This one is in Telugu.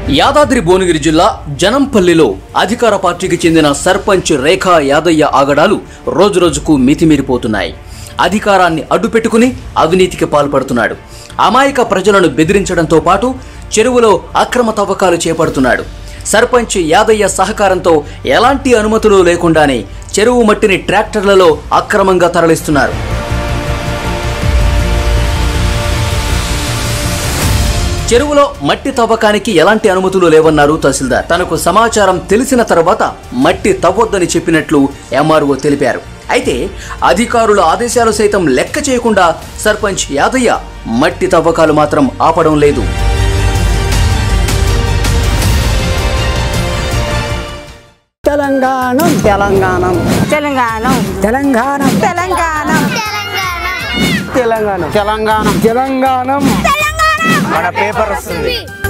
యాదాద్రి భువనగిరి జిల్లా జనంపల్లిలో అధికార పార్టీకి చెందిన సర్పంచ్ రేఖా యాదయ్య ఆగడాలు రోజురోజుకు మితిమీరిపోతున్నాయి అధికారాన్ని అడ్డుపెట్టుకుని అవినీతికి పాల్పడుతున్నాడు అమాయక ప్రజలను బెదిరించడంతో పాటు చెరువులో అక్రమ తవ్వకాలు చేపడుతున్నాడు సర్పంచ్ యాదయ్య సహకారంతో ఎలాంటి అనుమతులు లేకుండానే చెరువు మట్టిని ట్రాక్టర్లలో అక్రమంగా తరలిస్తున్నారు చెరువులో మట్టి తవ్వకానికి ఎలాంటి అనుమతులు లేవన్నారు తహసీల్దార్ తనకు సమాచారం తెలిసిన తర్వాత మట్టి తవ్వొద్దని చెప్పినట్లు ఎంఆర్ఓ తెలిపారు అయితే అధికారుల ఆదేశాలు సైతం లెక్క చేయకుండా సర్పంచ్ యాదయ్య మట్టి తవ్వకాలు మాత్రం ఆపడం లేదు తెలంగాణ తెలంగాణ తెలంగాణ తెలంగాణ తెలంగాణ తెలంగాణ తెలంగాణ తెలంగాణ మన పేపర్ వస్తుంది